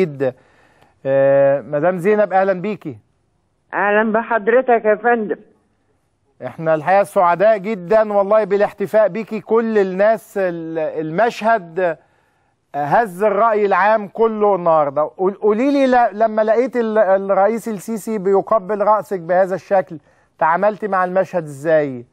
جدا آه، مدام زينب اهلا بيكي اهلا بحضرتك يا فندم احنا الحقيقه سعداء جدا والله بالاحتفاء بيكي كل الناس ال- المشهد هز الراي العام كله النهارده قول- قولي لي ل- لما لقيت ال- الرئيس السيسي بيقبل راسك بهذا الشكل تعاملتي مع المشهد ازاي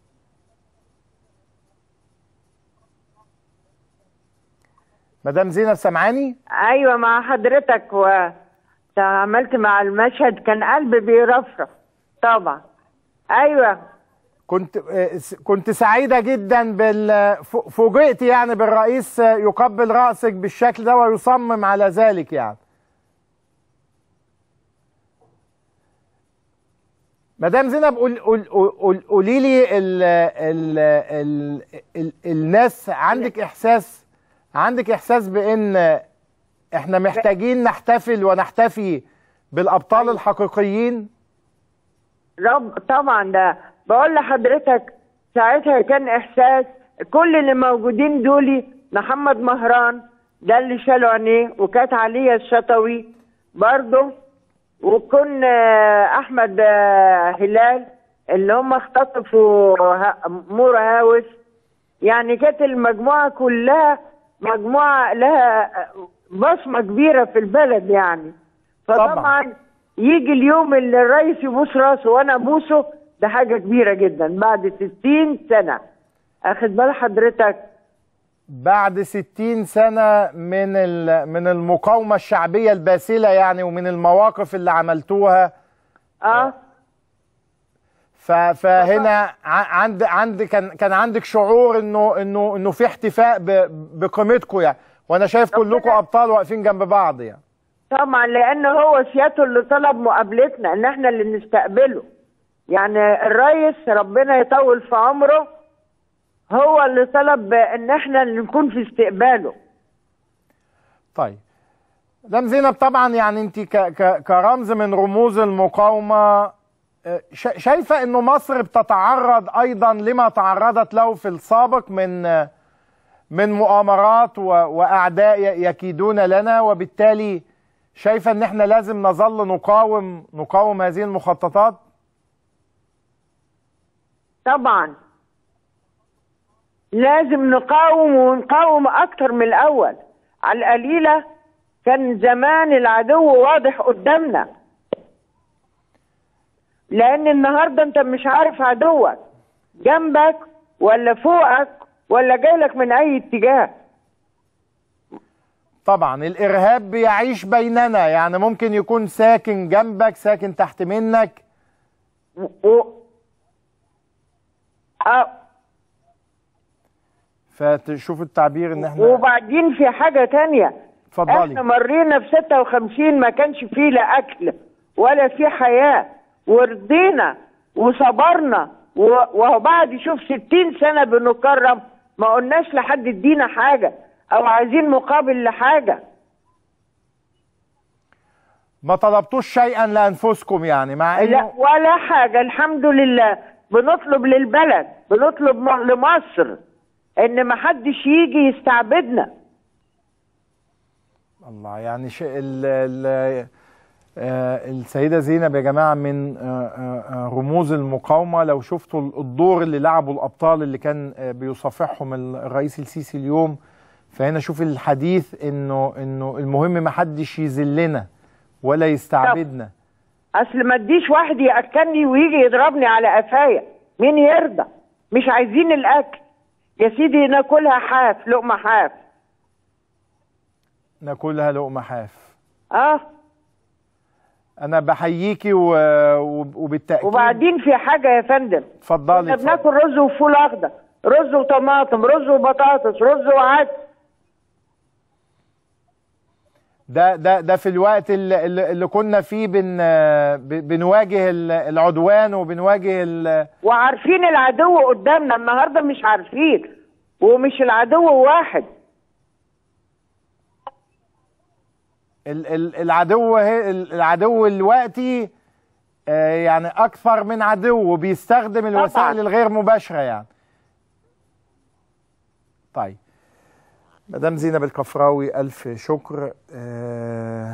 مدام زينب سامعاني ايوه مع حضرتك وتعاملت مع المشهد كان قلبي بيرفرف طبعا ايوه كنت آه، س- كنت سعيدة جدا بال ف- فوجئت يعني بالرئيس آه، يقبل رأسك بالشكل ده ويصمم على ذلك يعني مدام زينب قول قول قول قولي لي ال ال ال ال الناس عندك احساس عندك احساس بان احنا محتاجين نحتفل ونحتفي بالابطال الحقيقيين رب طبعا ده بقول لحضرتك ساعتها كان احساس كل اللي موجودين دولي محمد مهران ده اللي شالوا عينيه وكانت عليا الشطوي برضه وكن آه، احمد آه، هلال اللي هم اختطفوا ه- مورا هاوس يعني كانت المجموعه كلها مجموعه لها بصمه كبيره في البلد يعني طبعاً. فطبعا يجي اليوم اللي الرئيس يبوس راسه وانا ابوسه ده حاجه كبيره جدا بعد 60 سنه اخد بال حضرتك بعد ستين سنة من ال- من المقاومة الشعبية الباسلة يعني ومن المواقف اللي عملتوها اه ف- فهنا ع- عند عند كان كان عندك شعور انه انه انه في احتفاء ب- بقيمتكم يعني وانا شايف كلكم ابطال واقفين جنب بعض يعني طبعا لان هو سيادته اللي طلب مقابلتنا ان احنا اللي نستقبله يعني الرئيس ربنا يطول في عمره هو اللي طلب ان احنا اللي نكون في استقباله طيب مدام زينب طبعا يعني انت ك ك كرمز من رموز المقاومه آه، شا- شايفه انه مصر بتتعرض ايضا لما تعرضت له في السابق من آه، من مؤامرات و- واعداء ي- يكيدون لنا وبالتالي شايفه ان احنا لازم نظل نقاوم نقاوم هذه المخططات طبعا لازم نقاوم ونقاوم اكتر من الاول على القليله كان زمان العدو واضح قدامنا لان النهارده انت مش عارف عدوك جنبك ولا فوقك ولا جايلك من اي اتجاه طبعا الارهاب بيعيش بيننا يعني ممكن يكون ساكن جنبك ساكن تحت منك و... و... آه، فتشوف التعبير ان احنا وبعدين في حاجة تانية اتفضلي. احنا مرينا في 56 ما كانش فيه لا اكل ولا فيه حياة ورضينا وصبرنا و- وبعد شوف 60 سنة بنكرم ما قلناش لحد ادينا حاجة او عايزين مقابل لحاجة ما طلبتوش شيئا لانفسكم يعني مع لا انه ولا حاجة الحمد لله بنطلب للبلد بنطلب م- لمصر ان ما حدش يجي يستعبدنا الله يعني شيء ال ال آه السيدة زينب يا جماعة من آه آه آه، رموز المقاومة لو شفتوا الدور اللي لعبوا الأبطال اللي كان آه بيصافحهم الرئيس السيسي اليوم فهنا شوف الحديث إنه إنه المهم ما حدش يذلنا ولا يستعبدنا اصل ما اديش واحد ياكلني ويجي يضربني على قفايا مين يرضى مش عايزين الاكل يا سيدي ناكلها حاف لقمه حاف ناكلها لقمة حاف اه أنا بحييكي و- وب- وبالتأكيد وبعدين في حاجه يا فندم اتفضلي احنا اتفضلي. بناكل رز وفول اخضر رز وطماطم رز وبطاطس رز وعدس ده ده ده في الوقت اللي, اللي اللي كنا فيه بن ب- بنواجه ال- العدوان وبنواجه ال- وعارفين العدو قدامنا النهارده مش عارفين ومش العدو واحد ال- ال- العدو هي- العدو الوقتي آه، يعني اكثر من عدو وبيستخدم الوسائل الغير مباشره يعني طيب مدام زينب الكفراوي الف شكر آه،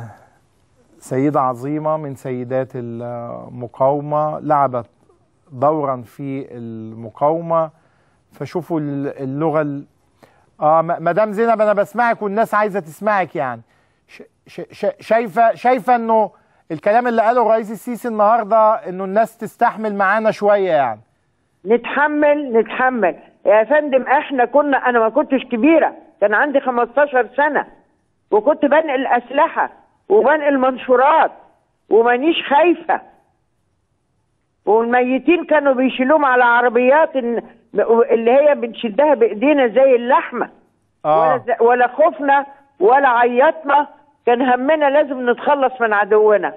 سيدة عظيمة من سيدات المقاومة لعبت دورا في المقاومة فشوفوا ال- اللغة ال... اه م- مدام زينب انا بسمعك والناس عايزة تسمعك يعني ش... ش... ش... شايفة شايفة انه الكلام اللي قاله الرئيس السيسي النهاردة انه الناس تستحمل معانا شوية يعني نتحمل نتحمل يا فندم احنا كنا انا ما كنتش كبيره كان عندي 15 سنه وكنت بنقل اسلحه وبنقل منشورات ومانيش خايفه والميتين كانوا بيشيلوهم على عربيات إن- اللي هي بنشدها بايدينا زي اللحمه ولا, اه ز- ولا خوفنا ولا عيطنا كان همنا لازم نتخلص من عدونا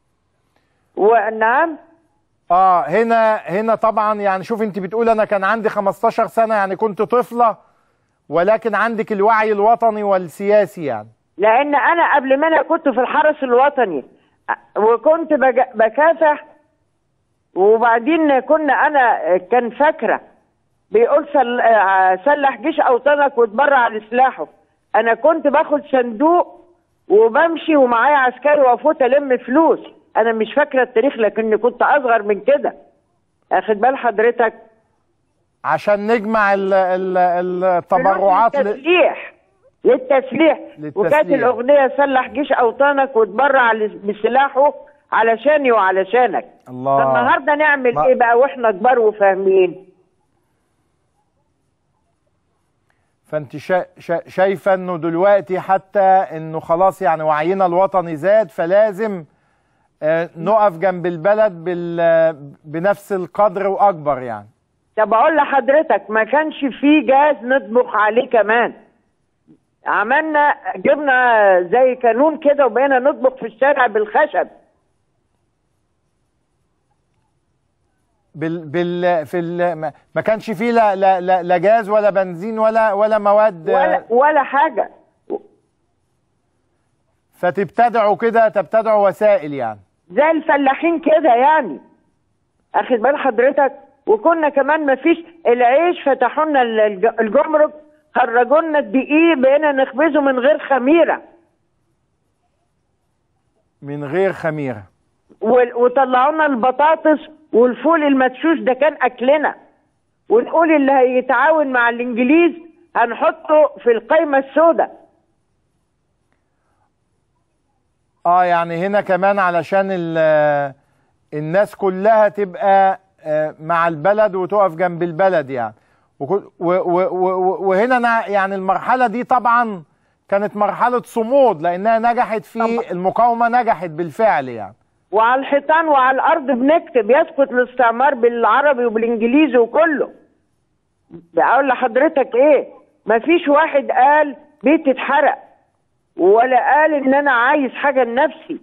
ونعم اه هنا هنا طبعا يعني شوف انت بتقول انا كان عندي 15 سنة يعني كنت طفلة ولكن عندك الوعي الوطني والسياسي يعني لان انا قبل ما انا كنت في الحرس الوطني وكنت بج- بكافح وبعدين كنا انا كان فاكره بيقول سل... آه، سلح جيش اوطانك واتبرع على سلاحه انا كنت باخد صندوق وبمشي ومعايا عسكري وافوت الم فلوس انا مش فاكره التاريخ لكني كنت اصغر من كده اخد بال حضرتك عشان نجمع ال ال التبرعات ل... للتسليح للتسليح للتسليح. وكانت الاغنيه سلح جيش اوطانك واتبرع ل- بسلاحه علشاني وعلشانك الله فالنهارده نعمل ما- ايه بقى واحنا كبار وفاهمين فانت شا... شا... شايفه انه دلوقتي حتى انه خلاص يعني وعينا الوطني زاد فلازم آه نقف جنب البلد بال... بنفس القدر واكبر يعني طب اقول لحضرتك ما كانش في جاز نطبخ عليه كمان عملنا جبنا زي كانون كده وبقينا نطبخ في الشارع بالخشب بال... بال... في ال... ما- ما كانش فيه لا لا لا, لا جاز ولا بنزين ولا ولا مواد ولا ولا حاجه فتبتدعوا كده تبتدعوا وسائل يعني زي الفلاحين كده يعني اخد بال حضرتك وكنا كمان ما فيش العيش فتحوا لنا الج- الجمرك خرجوا لنا الدقيق بقينا نخبزه من غير خميره من غير خميره وال- وطلعوا لنا البطاطس والفول المدشوش ده كان اكلنا ونقول اللي هيتعاون مع الانجليز هنحطه في القايمه السوداء اه يعني هنا كمان علشان ال- الناس كلها تبقى آه، مع البلد وتقف جنب البلد يعني وكل- و- و- و- وهنا أنا يعني المرحلة دي طبعا كانت مرحلة صمود لأنها نجحت في طبعا. المقاومة نجحت بالفعل يعني وعلى الحيطان وعلى الارض بنكتب يسقط الاستعمار بالعربي وبالانجليزي وكله بقول لحضرتك ايه مفيش واحد قال بيتي اتحرق ولا قال ان انا عايز حاجه لنفسي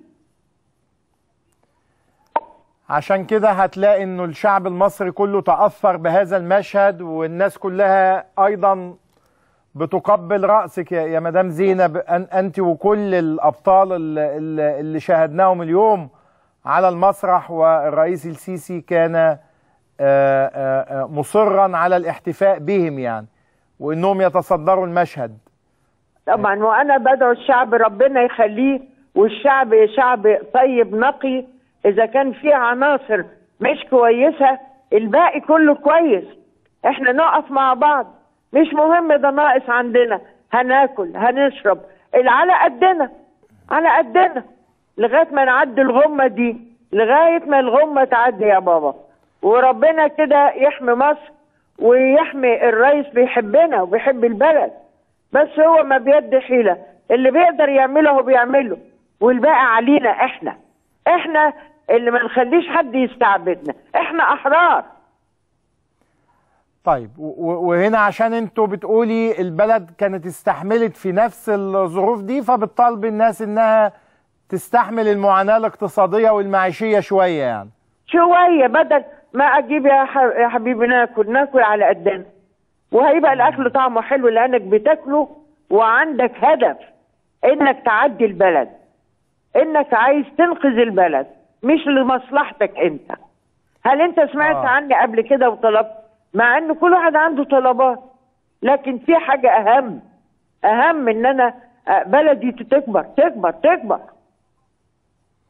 عشان كده هتلاقي انه الشعب المصري كله تأثر بهذا المشهد والناس كلها ايضا بتقبل رأسك يا يا مدام زينب أن انت وكل الابطال اللي, اللي اللي شاهدناهم اليوم على المسرح والرئيس السيسي كان آه، آه، آه، مصرا على الاحتفاء بهم يعني وانهم يتصدروا المشهد طبعا وانا بدعو الشعب ربنا يخليه والشعب شعب طيب نقي اذا كان فيه عناصر مش كويسه الباقي كله كويس احنا نقف مع بعض مش مهم ده ناقص عندنا هناكل هنشرب اللي على قدنا على قدنا لغايه ما نعدي الغمه دي لغايه ما الغمه تعدي يا بابا وربنا كده يحمي مصر ويحمي الرئيس بيحبنا وبيحب البلد بس هو ما بيد حيلة اللي بيقدر يعمله هو بيعمله والباقي علينا احنا احنا اللي ما نخليش حد يستعبدنا احنا احرار طيب و- و- وهنا عشان انتوا بتقولي البلد كانت استحملت في نفس الظروف دي فبتطالب الناس انها تستحمل المعاناة الاقتصادية والمعيشية شوية يعني شوية بدل ما اجيب يا, ح... يا حبيبي ناكل ناكل على قدنا وهيبقى الاكل طعمه حلو لانك بتاكله وعندك هدف انك تعدي البلد انك عايز تنقذ البلد مش لمصلحتك انت هل انت سمعت آه. عني قبل كده وطلبت مع ان كل واحد عنده طلبات لكن في حاجة اهم اهم ان انا آه، بلدي تكبر تكبر تكبر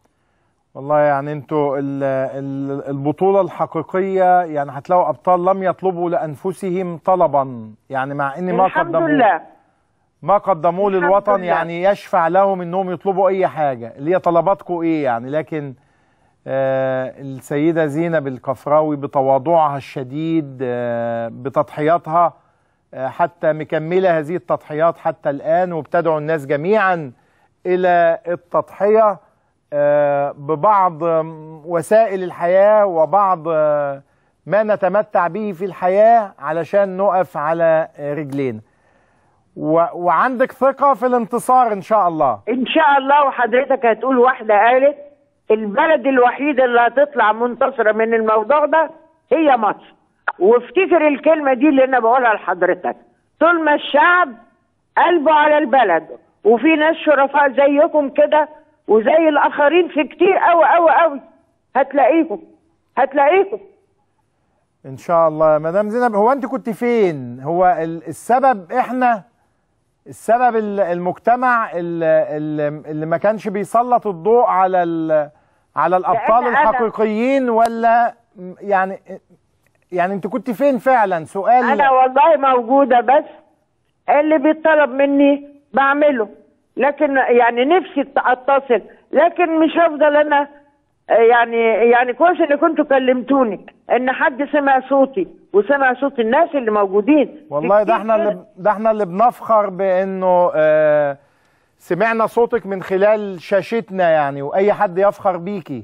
والله يعني انتوا ال- ال- البطولة الحقيقية يعني هتلاقوا أبطال لم يطلبوا لأنفسهم طلبا يعني مع إن ما الحمد قدموه لله ما قدموه الحمد للوطن لله. يعني يشفع لهم إنهم يطلبوا أي حاجة اللي هي طلباتكم إيه يعني لكن آه السيدة زينب القفراوي بتواضعها الشديد آه بتضحياتها آه حتى مكملة هذه التضحيات حتى الآن وبتدعو الناس جميعا إلى التضحية آه، ببعض آم، وسائل الحياة وبعض آه، ما نتمتع به في الحياة علشان نقف على آه، رجلين و- وعندك ثقة في الانتصار إن شاء الله ان شاء الله وحضرتك هتقول واحده قالت البلد الوحيده اللي هتطلع منتصره من الموضوع ده هي مصر وافتكر الكلمه دي اللي انا بقولها لحضرتك طول ما الشعب قلبه على البلد وفي ناس شرفاء زيكم كده وزي الاخرين في كتير قوي قوي قوي هتلاقيهم هتلاقيهم إن شاء الله يا مدام زينب هو أنت كنت فين هو ال- السبب إحنا السبب ال- المجتمع ال- ال- اللي ما كانش بيسلط الضوء على ال- على الأبطال لأن أنا- الحقيقيين ولا م- يعني يعني أنت كنت فين فعلا سؤال انا والله موجوده بس اللي بيطلب مني بعمله لكن يعني نفسي اتصل لكن مش هفضل انا آه، يعني يعني كويس ان كنتوا كلمتوني ان حد سمع صوتي وسمع صوت الناس اللي موجودين والله ده كتير احنا كده. اللي ده احنا اللي بنفخر بانه آه سمعنا صوتك من خلال شاشتنا يعني واي حد يفخر بيكي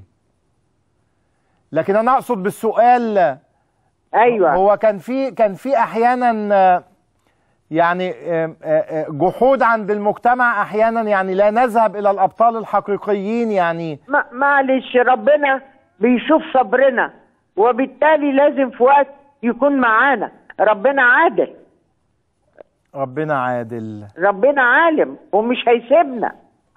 لكن انا اقصد بالسؤال ايوه هو كان في كان في احيانا آه، يعني آه، آه، آه، جحود عند المجتمع احيانا يعني لا نذهب الى الابطال الحقيقيين يعني ما- معلش ربنا بيشوف صبرنا وبالتالي لازم في وقت يكون معانا ربنا عادل ربنا عادل ربنا عالم ومش هيسيبنا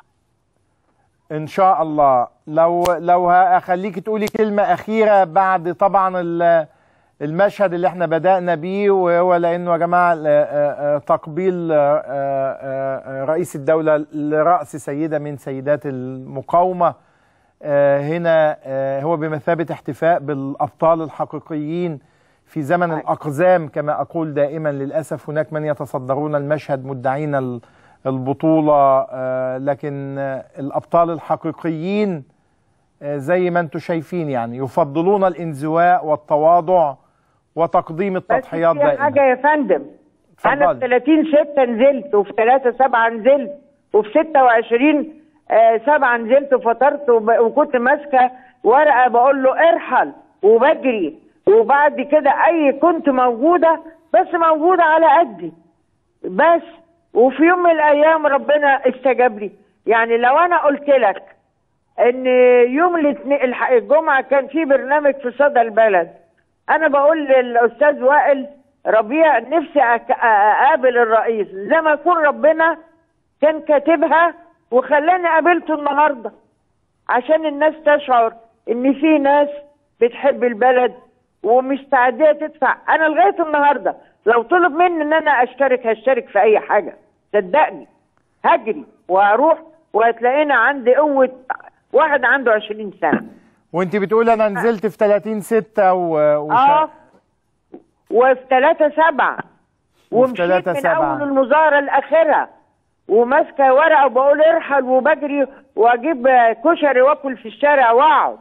ان شاء الله لو لو هخليك تقولي كلمة أخيرة بعد طبعا ال- المشهد اللي احنا بدأنا بيه وهو لأنه يا جماعة آه، آه، آه، تقبيل آه، آه، آه، رئيس الدولة لرأس سيدة من سيدات المقاومة آه، هنا آه، هو بمثابة احتفاء بالأبطال الحقيقيين في زمن الأقزام كما أقول دائما للأسف هناك من يتصدرون المشهد مدعين ال- البطولة آه، لكن آه، الأبطال الحقيقيين آه، زي ما انتم شايفين يعني يفضلون الانزواء والتواضع وتقديم بس التضحيات في حاجة دائما يا فندم أنا في اتفضلي. 30 6 نزلت وفي 3 7 نزلت وفي 26 آه 7 نزلت وفطرت وب- وكنت ماسكة ورقة بقول له ارحل وبجري وبعد كده أي كنت موجودة بس موجودة على قدي بس وفي يوم من الأيام ربنا استجاب لي يعني لو أنا قلت لك ان يوم الاثنين الح- الجمعه كان في برنامج في صدى البلد انا بقول للاستاذ وائل ربيع نفسي أك- اقابل الرئيس زي ما يكون ربنا كان كاتبها وخلاني قابلته النهارده عشان الناس تشعر ان في ناس بتحب البلد ومستعديه تدفع انا لغايه النهارده لو طلب مني ان انا اشترك هشترك في اي حاجه صدقني هجري وهروح وهتلاقينا عندي قوه واحد عنده 20 سنه وانت بتقول انا نزلت في 30 6 و... وش... اه وفي 3 7 ومشيت تلاتة من سبعة. اول المظاهره لاخرها وماسكه ورقه وبقول ارحل وبجري واجيب كشري واكل في الشارع واقعد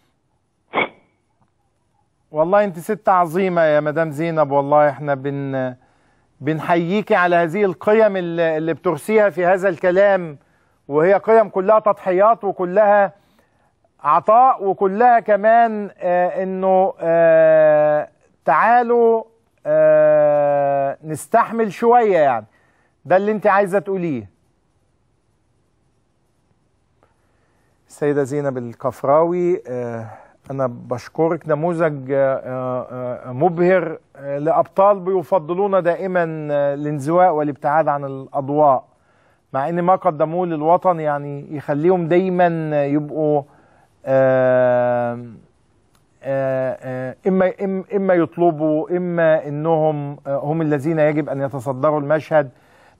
والله انت ست عظيمة يا مدام زينب والله احنا بن بنحييكي على هذه القيم اللي اللي بترسيها في هذا الكلام وهي قيم كلها تضحيات وكلها عطاء وكلها كمان آه انه آه تعالوا آه نستحمل شوية يعني ده اللي انت عايزة تقوليه السيدة زينب الكفراوي آه أنا بشكرك نموذج آه، آه، آه، مبهر آه، لأبطال بيفضلون دائما آه، الانزواء والابتعاد عن الأضواء مع إن ما قدموه للوطن يعني يخليهم دايما آه، يبقوا آه، آه، آه، إما إما- إما يطلبوا إما إنهم آه، هم الذين يجب أن يتصدروا المشهد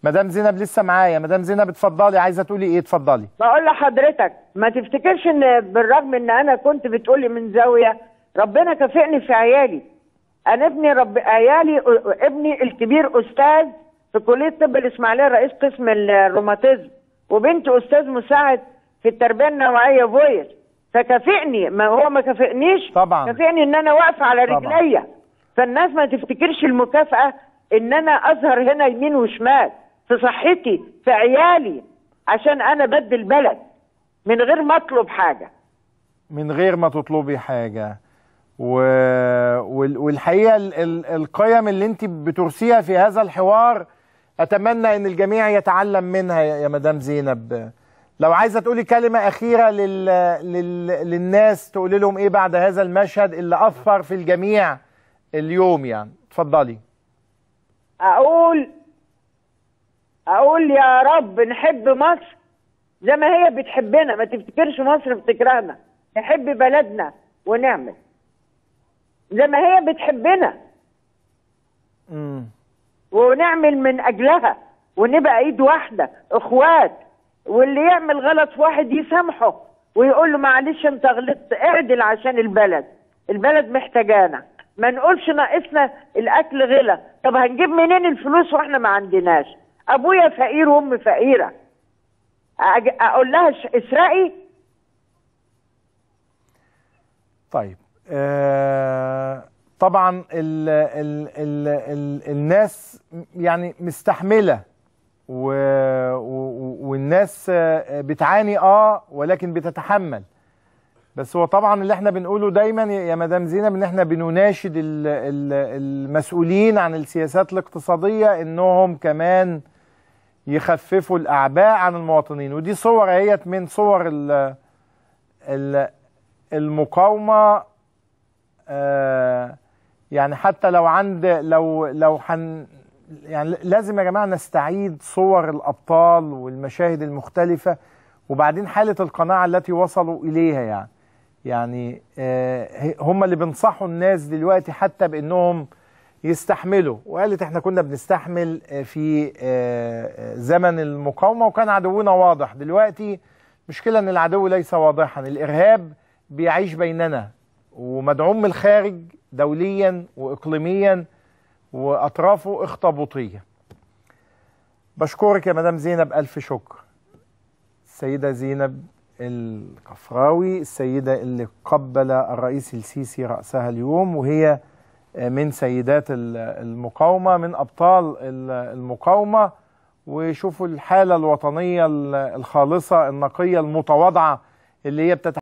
مدام زينب لسه معايا مدام زينب اتفضلي عايزه تقولي ايه اتفضلي بقول لحضرتك ما تفتكرش ان بالرغم ان انا كنت بتقولي من زاويه ربنا كافئني في عيالي انا ابني رب عيالي ابني الكبير استاذ في كليه طب الاسماعيليه رئيس قسم الروماتيزم وبنتي استاذ مساعد في التربيه النوعيه فويس فكافئني ما هو ما كافئنيش طبعا. كافئني ان انا واقفه على طبعا. رجليا فالناس ما تفتكرش المكافاه ان انا اظهر هنا يمين وشمال في صحتي في عيالي عشان انا بدي البلد من غير ما اطلب حاجه من غير ما تطلبي حاجه و... وال- والحقيقه ال... ال... القيم اللي انت بترسيها في هذا الحوار اتمنى ان الجميع يتعلم منها يا يا مدام زينب لو عايزه تقولي كلمه اخيره لل... لل... للناس تقولي لهم ايه بعد هذا المشهد اللي اثر في الجميع اليوم يعني اتفضلي اقول اقول يا رب نحب مصر زي ما هي بتحبنا ما تفتكرش مصر بتكرهنا نحب بلدنا ونعمل زي ما هي بتحبنا امم ونعمل من اجلها ونبقى ايد واحده اخوات واللي يعمل غلط في واحد يسامحه ويقول له معلش انت غلطت اعدل عشان البلد البلد محتاجانا ما نقولش ناقصنا الاكل غلا طب هنجيب منين الفلوس واحنا ما عندناش ابويا فقير وامي فقيره أج- اقول لها ش- اسرقي طيب آه طبعا ال ال ال ال الناس يعني مستحملة و و والناس آه، بتعاني اه ولكن بتتحمل بس هو طبعا اللي احنا بنقوله دايما يا يا مدام زينب ان احنا بنناشد ال ال المسؤولين عن السياسات الاقتصادية انهم كمان يخففوا الاعباء عن المواطنين ودي صور اهيت من صور ال ال المقاومة آه يعني حتى لو عند لو لو حن يعني لازم يا جماعة نستعيد صور الأبطال والمشاهد المختلفة وبعدين حالة القناعة التي وصلوا إليها يعني يعني آه هم اللي بينصحوا الناس دلوقتي حتى بأنهم يستحملوا وقالت احنا كنا بنستحمل آه، في آه، آه، زمن المقاومة وكان عدونا واضح دلوقتي مشكلة ان العدو ليس واضحا الارهاب بيعيش بيننا ومدعوم من الخارج دوليا واقليميا واطرافه اخطبوطية بشكرك يا مدام زينب الف شكر السيدة زينب القفراوي السيدة اللي قبل الرئيس السيسي رأسها اليوم وهي من سيدات ال- المقاومة من أبطال ال- المقاومة وشوفوا الحالة الوطنية ال- الخالصة النقية المتواضعة اللي هي بتتحدث